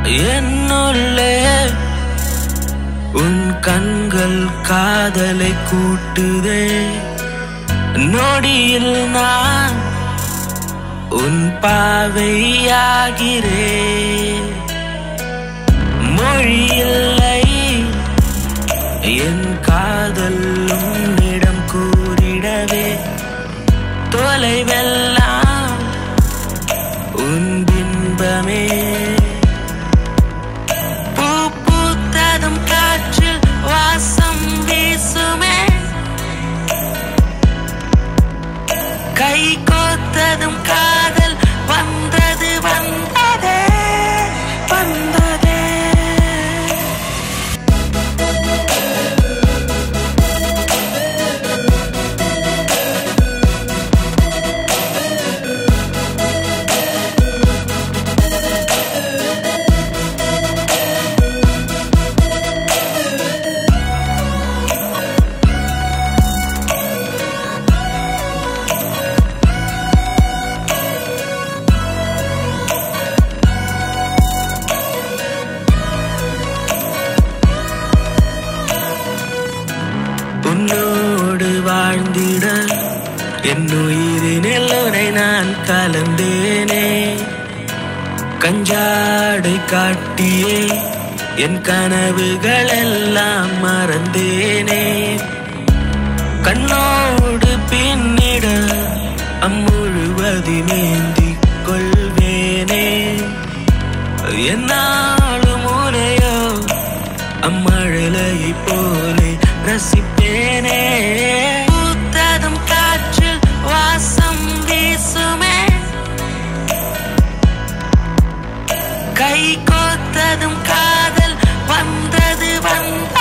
என்னுள்ளே உன் கண்கள் காதலை கூட்டுதே நொடியில் நான் உன் பாவையாகிறேன் மொழியில்லை என் காதல் உன்னிடம் கூறிடவே தொலைவெல்லாம் உன் பின்பமே பூ பூத்ததும் காற்றில் வாசம் வீசுமே கை கோத்ததும் காதல் வந்தது வந்ததே வந்ததே உன்னோடு வாழ்ந்திட என் உயிரினில் உன்னை நான் கலந்தேனே கஞ்சாடை காட்டியே என் கனவுகள் எல்லாம் மறந்தேனே கண்ணோடு பின்னிட அம்முழுவதி மேந்தி கொள்வேனே என்னாலும் உனையோ அம்மழலையை போலே ரசிப்பேனே பூத்ததும் காற்றில் வாசம் வீசுமே கை கோத்ததும் காதல் வந்தது வந்தது